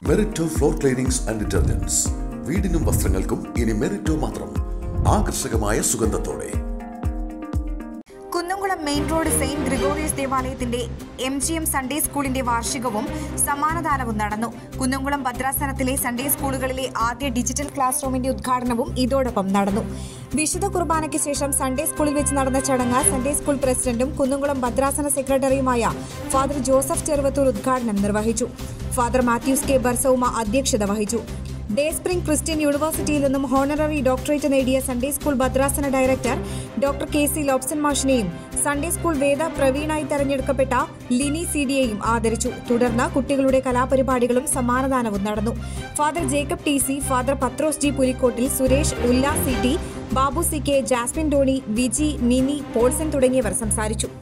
മെറിറ്റോ floor cleanings and detergents വീടിനും വസ്ത്രങ്ങൾക്കും ഇനി മെറിറ്റോ മാത്രം ആകർഷകമായ സുഗന്ധത്തോടെ Kunnamkulam main road saint Gregorios ദേവാലയത്തിന്റെ എം ജി എം സൺഡേ സ്കൂളിന്റെ വാർഷികവും സമ്മാനദാനവും നടന്നു കുന്നംകുളം ഭദ്രാസനത്തിലെ സൺഡേ സ്കൂളുകളിലെ ആദ്യ ഡിജിറ്റൽ ക്ലാസ് റൂമിന്റെ ഉദ്ഘാടനവും ഇതോടൊപ്പം നടന്നു വിശുദ്ധ കുർബാനയ്ക്ക് ശേഷം സൺഡേ സ്കൂളിൽ വെച്ച് നടന്ന ചടങ്ങ് സൺഡേ സ്കൂൾ പ്രസിഡന്റും കുന്നംകുളം ഭദ്രാസന സെക്രട്ടറിയുമായ ഫാദർ ജോസഫ് ചെറുവത്തൂർ ഉദ്ഘാടനം നിർവഹിച്ചു ഫാദർ മാത്യൂസ് കെ ബർസൌമ അധ്യക്ഷത വഹിച്ചു ഡേ സ്പ്രിംഗ് ക്രിസ്ത്യൻ യൂണിവേഴ്സിറ്റിയിൽ നിന്നും ഹോണററി ഡോക്ടറേറ്റ് നേടിയ സൺഡേ സ്കൂൾ ഭദ്രാസന director doctor K C Lobson മാഷിനെയും സൺഡേ സ്കൂൾ വേദ പ്രവീണായി തെരഞ്ഞെടുക്കപ്പെട്ട ലിനി സി ഡിയെയും ആദരിച്ചു തുടർന്ന് കുട്ടികളുടെ കലാപരിപാടികളും സമ്മാനദാനവും നടന്നു father Jacob T C father Pathrose G Pulikottil Suresh Ullas C T Babu C K Jasmine Doni Viji Mini Paulson തുടങ്ങിയവർ സംസാരിച്ചു